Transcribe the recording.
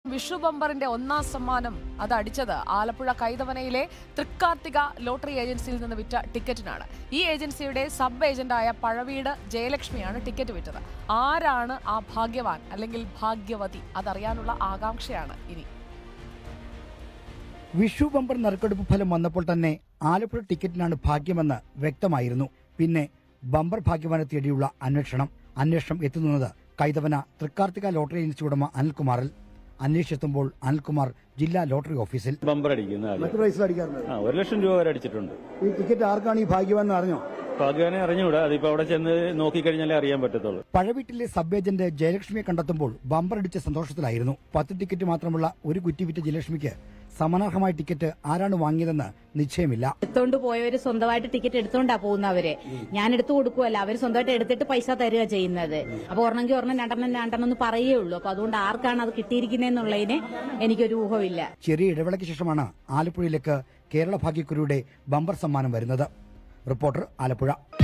വിഷു ബമ്പറിന്റെ ഒന്നാം സമ്മാനം അത് അടിച്ചത് ആലപ്പുഴ കൈതവനയിലെ തൃക്കാർത്തിക ലോട്ടറി ഏജൻസിയിൽ നിന്ന് വിറ്റ ടിക്കറ്റിനാണ് ഈ ഏജൻസിയുടെ സബ് ഏജന്റായ പഴവീട് ജയലക്ഷ്മിയാണ് ടിക്കറ്റ് വിറ്റത് ആരാണ് ആ ഭാഗ്യവാൻ അല്ലെങ്കിൽ ഭാഗ്യവതി അതറിയാനുള്ള ആകാംക്ഷയാണ് ഇനി വിഷു ബമ്പർ നറുക്കെടുപ്പ് ഫലം വന്നപ്പോൾ തന്നെ ആലപ്പുഴ ടിക്കറ്റിനാണ് ഭാഗ്യമെന്ന് വ്യക്തമായിരുന്നു പിന്നെ ബമ്പർ ഭാഗ്യവാനെ തേടിയുള്ള അന്വേഷണം അന്വേഷണം എത്തുന്നത് കൈതവന തൃക്കാർത്തിക ലോട്ടറി ഏജൻസി ഉടമ അനിൽകുമാറിൽ അന്വേഷിച്ചെത്തുമ്പോൾ അനിൽകുമാർ ജില്ലാ ലോട്ടറി ഓഫീസിൽ ബമ്പർ അടിക്കുന്ന ആള് മറ്റു പ്രൈസ് അടിക്കാറുണ്ട് ആ ഒരു ലക്ഷം രൂപ വരെ അടിച്ചിട്ടുണ്ട് ഈ ടിക്കറ്റ് ആർക്കാണ് ഈ ഭാഗ്യമെന്ന് അറിഞ്ഞോ ഭാഗ്യവാനെ അറിഞ്ഞുകൂടാ അതിപ്പോ അവിടെ ചെന്ന് നോക്കിക്കഴിഞ്ഞാലേ അറിയാൻ പറ്റത്തുള്ളൂ പഴവീട്ടിലെ സബ് ഏജന്റ് ജയലക്ഷ്മിയെ കണ്ടെത്തുമ്പോൾ ബമ്പർ അടിച്ച സന്തോഷത്തിലായിരുന്നു പത്ത് ടിക്കറ്റ് മാത്രമുള്ള ഒരു കുറ്റി വിറ്റ ജയലക്ഷ്മിക്ക് സമാനാർഹമായ ടിക്കറ്റ് ആരാണ് വാങ്ങിയതെന്ന് നിശ്ചയമില്ല എടുത്തോണ്ട് പോയവര് സ്വന്തമായിട്ട് ടിക്കറ്റ് എടുത്തോണ്ടാ പോകുന്നവര് ഞാൻ എടുത്തു കൊടുക്കുവല്ല അവര് സ്വന്തമായിട്ട് എടുത്തിട്ട് പൈസ തരിക ചെയ്യുന്നത് അപ്പൊ ഒരെണ്ണമെങ്കിൽ ഒരെണ്ണം രണ്ടെണ്ണം രണ്ടെണ്ണം എന്ന് പറയേ ഉള്ളൂ അപ്പൊ അതുകൊണ്ട് ആർക്കാണ് അത് കിട്ടിയിരിക്കുന്നതെന്നുള്ളതിന് എനിക്കൊരു ഊഹമില്ല ചെറിയ ഇടവേളയ്ക്ക് ശേഷമാണ് ആലപ്പുഴയിലേക്ക് കേരള ഭാഗ്യക്കുരുയുടെ ബമ്പർ സമ്മാനം വരുന്നത് റിപ്പോർട്ടർ ആലപ്പുഴ